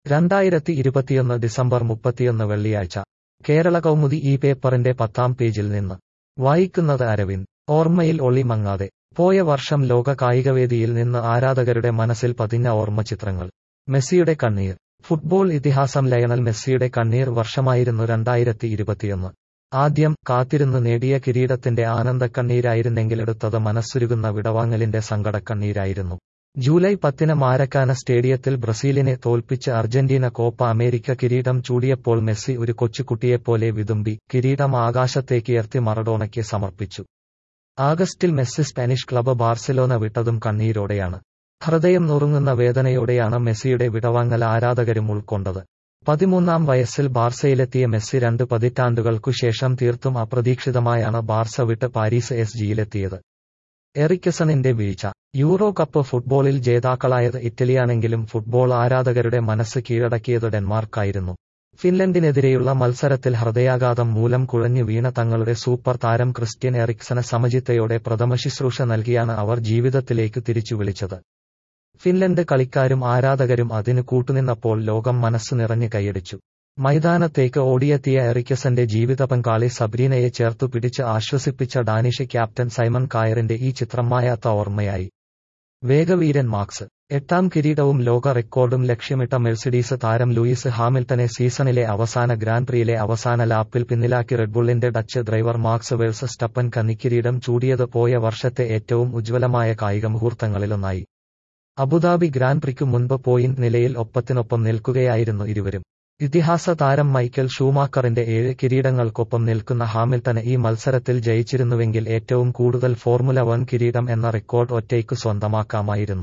രണ്ടായിരത്തി ഇരുപത്തിയൊന്ന് ഡിസംബർ മുപ്പത്തിയൊന്ന് വെള്ളിയാഴ്ച കേരള കൗമുദി ഈ പേപ്പറിന്റെ പത്താം പേജിൽ നിന്ന് വായിക്കുന്നത് അരവിന്ദ് ഓർമ്മയിൽ ഒളി മങ്ങാതെ പോയ വർഷം ലോക കായികവേദിയിൽ നിന്ന് ആരാധകരുടെ മനസ്സിൽ പതിഞ്ഞ ഓർമ്മ ചിത്രങ്ങൾ മെസ്സിയുടെ കണ്ണീർ ഫുട്ബോൾ ഇതിഹാസം ലയണൽ മെസ്സിയുടെ കണ്ണീർ വർഷമായിരുന്നു രണ്ടായിരത്തി ഇരുപത്തിയൊന്ന് ആദ്യം കാത്തിരുന്ന് നേടിയ കിരീടത്തിന്റെ ആനന്ദക്കണ്ണീരായിരുന്നെങ്കിലെടുത്തത് മനസ്സുരുകുന്ന വിടവാങ്ങലിന്റെ സങ്കടക്കണ്ണീരായിരുന്നു ജൂലൈ പത്തിന് മാരക്കാന സ്റ്റേഡിയത്തിൽ ബ്രസീലിനെ തോൽപ്പിച്ച് അർജന്റീന കോപ്പ അമേരിക്ക കിരീടം ചൂടിയപ്പോൾ മെസ്സി ഒരു കൊച്ചുകുട്ടിയെപ്പോലെ വിതുമ്പി കിരീടം ആകാശത്തേക്കുയർത്തി മറഡോണയ്ക്ക് സമർപ്പിച്ചു ആഗസ്റ്റിൽ മെസ്സി സ്പാനിഷ് ക്ലബ് ബാർസലോന വിട്ടതും കണ്ണീരോടെയാണ് ഹൃദയം നുറുങ്ങുന്ന വേദനയോടെയാണ് മെസ്സിയുടെ വിടവാങ്ങൽ ആരാധകരും ഉൾക്കൊണ്ടത് പതിമൂന്നാം വയസ്സിൽ ബാർസയിലെത്തിയ മെസ്സി രണ്ട് പതിറ്റാണ്ടുകൾക്കു ശേഷം തീർത്തും അപ്രതീക്ഷിതമായാണ് ബാർസ വിട്ട് പാരീസ് എസ് ജിയിലെത്തിയത് എറിക്കസണിന്റെ വീഴ്ച യൂറോ കപ്പ് ഫുട്ബോളിൽ ജേതാക്കളായത് ഇറ്റലിയാണെങ്കിലും ഫുട്ബോൾ ആരാധകരുടെ മനസ്സ് കീഴടക്കിയത് ഡെൻമാർക്കായിരുന്നു ഫിൻലൻഡിനെതിരെയുള്ള മത്സരത്തിൽ ഹൃദയാഘാതം മൂലം കുഴഞ്ഞു വീണ തങ്ങളുടെ സൂപ്പർ താരം ക്രിസ്ത്യൻ എറിക്സന് സമചിത്തയോടെ പ്രഥമ ശുശ്രൂഷ നൽകിയാണ് അവർ ജീവിതത്തിലേക്ക് തിരിച്ചു വിളിച്ചത് ഫിൻലൻഡ് കളിക്കാരും ആരാധകരും അതിന് കൂട്ടുനിന്നപ്പോൾ ലോകം മനസ്സ് നിറഞ്ഞു കൈയടിച്ചു മൈതാനത്തേക്ക് ഓടിയെത്തിയ എറിക്കസന്റെ ജീവിത പങ്കാളി സബ്രീനയെ ചേർത്തു പിടിച്ച് ആശ്വസിപ്പിച്ച ഡാനിഷ് ക്യാപ്റ്റൻ സൈമൺ കായറിന്റെ ഈ ചിത്രം മായാത്ത ഓർമ്മയായി വേഗവീരൻ മാർക്സ് എട്ടാം കിരീടവും ലോക റെക്കോർഡും ലക്ഷ്യമിട്ട മെഴ്സിഡീസ് താരം ലൂയിസ് ഹാമിൽട്ടനെ സീസണിലെ അവസാന ഗ്രാൻഡ് പ്രിയിലെ അവസാന ലാപ്പിൽ പിന്നിലാക്കി റെഡ്ബുള്ളിന്റെ Dutch driver Max Verstappen കന്നിക്കിരീടം ചൂടിയത് പോയ വർഷത്തെ ഏറ്റവും ഉജ്ജ്വലമായ കായിക മുഹൂർത്തങ്ങളിലൊന്നായി അബുദാബി ഗ്രാൻഡ് പ്രിക്കു മുൻപ് പോയിന്റ് നിലയിൽ ഒപ്പത്തിനൊപ്പം നിൽക്കുകയായിരുന്നു ഇരുവരും ഇതിഹാസ താരം മൈക്കൽ ഷൂമാക്കറിന്റെ ഏഴ് കിരീടങ്ങൾക്കൊപ്പം നിൽക്കുന്ന ഹാമിൽട്ടന് ഈ മത്സരത്തിൽ ജയിച്ചിരുന്നുവെങ്കിൽ ഏറ്റവും കൂടുതൽ ഫോർമുല വൺ കിരീടം എന്ന റെക്കോർഡ് ഒറ്റയ്ക്ക് സ്വന്തമാക്കാമായിരുന്നു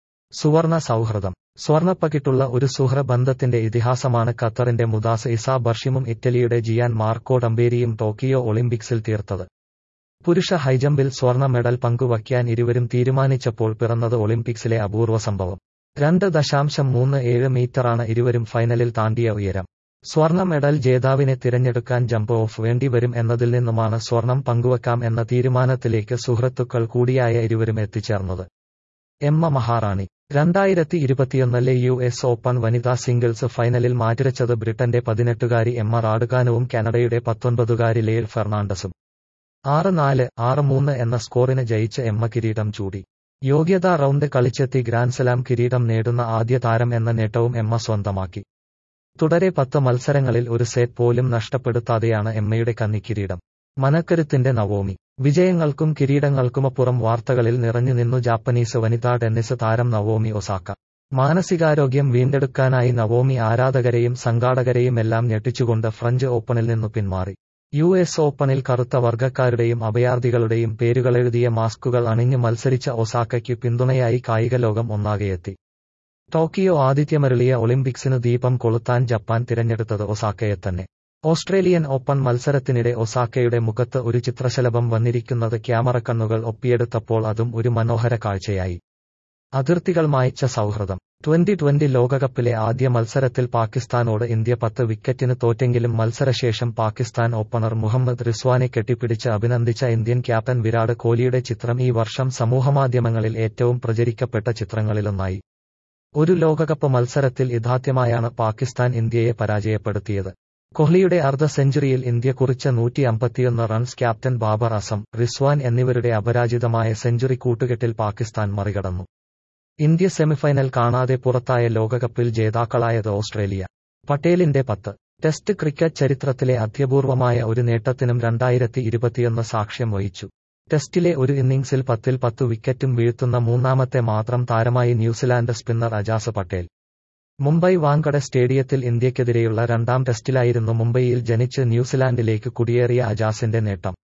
സുവർണ സൗഹൃദം സ്വർണപ്പകിട്ടുള്ള ഒരു സുഹൃബന്ധത്തിന്റെ ഇതിഹാസമാണ് ഖത്തറിന്റെ മുദാസ് ഇസാ ബർഷിമും ഇറ്റലിയുടെ ജിയാൻ മാർക്കോ ഡംബേരിയും ടോക്കിയോ ഒളിമ്പിക്സിൽ തീർത്തത് പുരുഷ ഹൈജമ്പിൽ സ്വർണ്ണ മെഡൽ പങ്കുവയ്ക്കാൻ ഇരുവരും തീരുമാനിച്ചപ്പോൾ പിറന്നത് ഒളിമ്പിക്സിലെ അപൂർവ സംഭവം രണ്ട് ദശാംശം മൂന്ന് ഏഴ് മീറ്ററാണ് ഇരുവരും ഫൈനലിൽ താണ്ടിയ ഉയരം സ്വർണ്ണ മെഡൽ ജേതാവിനെ തിരഞ്ഞെടുക്കാൻ ജമ്പ് ഓഫ് വേണ്ടിവരും എന്നതിൽ നിന്നുമാണ് സ്വർണം പങ്കുവെക്കാം എന്ന തീരുമാനത്തിലേക്ക് സുഹൃത്തുക്കൾ കൂടിയായ ഇരുവരും എത്തിച്ചേർന്നത് എമ്മ മഹാറാണി രണ്ടായിരത്തി ഇരുപത്തിയൊന്നിലെ യു എസ് ഓപ്പൺ വനിതാ സിംഗിൾസ് ഫൈനലിൽ മാറ്റിരച്ചത് ബ്രിട്ടന്റെ പതിനെട്ടുകാരി എമ്മ റാഡുകാനുവും കാനഡയുടെ പത്തൊൻപതുകാരി ലെയിൽ ഫെർണാണ്ടസും ആറ് നാല് ആറ് മൂന്ന് എന്ന സ്കോറിന് ജയിച്ച് എമ്മ കിരീടം ചൂടി യോഗ്യതാ റൗണ്ട് കളിച്ചെത്തി ഗ്രാൻഡ്സ്ലാം കിരീടം നേടുന്ന ആദ്യ താരം എന്ന നേട്ടവും എമ്മ സ്വന്തമാക്കി തുടരെ പത്ത് മത്സരങ്ങളിൽ ഒരു സെറ്റ് പോലും നഷ്ടപ്പെടുത്താതെയാണ് എമ്മയുടെ കന്നിക്കിരീടം മനക്കരുത്തിന്റെ നവോമി വിജയങ്ങൾക്കും കിരീടങ്ങൾക്കുമപ്പുറം വാർത്തകളിൽ നിറഞ്ഞു നിന്നു ജാപ്പനീസ് വനിതാ ടെന്നീസ് താരം നവോമി ഒസാക്ക മാനസികാരോഗ്യം വീണ്ടെടുക്കാനായി നവോമി ആരാധകരെയും സംഘാടകരെയുമെല്ലാം ഞെട്ടിച്ചുകൊണ്ട് ഫ്രഞ്ച് ഓപ്പണിൽ നിന്നു പിന്മാറി യു എസ് ഓപ്പണിൽ കറുത്ത വർഗക്കാരുടെയും അഭയാർത്ഥികളുടെയും പേരുകളെഴുതിയ മാസ്കുകൾ അണിഞ്ഞ് മത്സരിച്ച ഒസാക്കയ്ക്ക് പിന്തുണയായി കായിക ലോകം ഒന്നാകെയെത്തി ടോക്കിയോ ആതിഥ്യമരുളിയ ഒളിമ്പിക്സിന് ദീപം കൊളുത്താൻ ജപ്പാൻ തിരഞ്ഞെടുത്തത് ഒസാക്കയെ തന്നെ ഓസ്ട്രേലിയൻ ഓപ്പൺ മത്സരത്തിനിടെ ഒസാക്കയുടെ മുഖത്ത് ഒരു ചിത്രശലഭം വന്നിരിക്കുന്നത് ക്യാമറ കണ്ണുകൾ ഒപ്പിയെടുത്തപ്പോൾ അതും ഒരു മനോഹര കാഴ്ചയായി അതിർത്തികൾ മായ്ച്ച സൗഹൃദം ട്വന്റി ട്വന്റി ലോകകപ്പിലെ ആദ്യ മത്സരത്തിൽ പാകിസ്ഥാനോട് ഇന്ത്യ പത്ത് വിക്കറ്റിന് തോറ്റെങ്കിലും മത്സരശേഷം പാകിസ്ഥാൻ ഓപ്പണർ മുഹമ്മദ് റിസ്വാനെ കെട്ടിപ്പിടിച്ച് അഭിനന്ദിച്ച ഇന്ത്യൻ ക്യാപ്റ്റൻ വിരാട് കോഹ്ലിയുടെ ചിത്രം ഈ വർഷം സമൂഹമാധ്യമങ്ങളിൽ ഏറ്റവും പ്രചരിക്കപ്പെട്ട ചിത്രങ്ങളിലൊന്നായി ഒരു ലോകകപ്പ് മത്സരത്തിൽ ഇതാദ്യമായാണ് പാകിസ്ഥാൻ ഇന്ത്യയെ പരാജയപ്പെടുത്തിയത് കോഹ്ലിയുടെ അർദ്ധ സെഞ്ചുറിയിൽ ഇന്ത്യ കുറിച്ച നൂറ്റി അമ്പത്തിയൊന്ന് റൺസ് ക്യാപ്റ്റൻ ബാബർ അസം റിസ്വാൻ എന്നിവരുടെ അപരാജിതമായ സെഞ്ചുറി കൂട്ടുകെട്ടിൽ പാകിസ്ഥാൻ മറികടന്നു ഇന്ത്യ സെമിഫൈനൽ കാണാതെ പുറത്തായ ലോകകപ്പിൽ ജേതാക്കളായത് ഓസ്ട്രേലിയ പട്ടേലിന്റെ പത്ത് ടെസ്റ്റ് ക്രിക്കറ്റ് ചരിത്രത്തിലെ അത്യപൂർവമായ ഒരു നേട്ടത്തിനും രണ്ടായിരത്തി ഇരുപത്തിയൊന്ന് സാക്ഷ്യം വഹിച്ചു ടെസ്റ്റിലെ ഒരു ഇന്നിംഗ്സിൽ പത്തിൽ പത്തു വിക്കറ്റും വീഴ്ത്തുന്ന മൂന്നാമത്തെ മാത്രം താരമായി ന്യൂസിലാൻഡ് സ്പിന്നർ അജാസ് പട്ടേൽ മുംബൈ വാങ്കഡെ സ്റ്റേഡിയത്തിൽ ഇന്ത്യക്കെതിരെയുള്ള രണ്ടാം ടെസ്റ്റിലായിരുന്നു മുംബൈയിൽ ജനിച്ച് ന്യൂസിലാൻഡിലേക്ക് കുടിയേറിയ അജാസിന്റെ നേട്ടം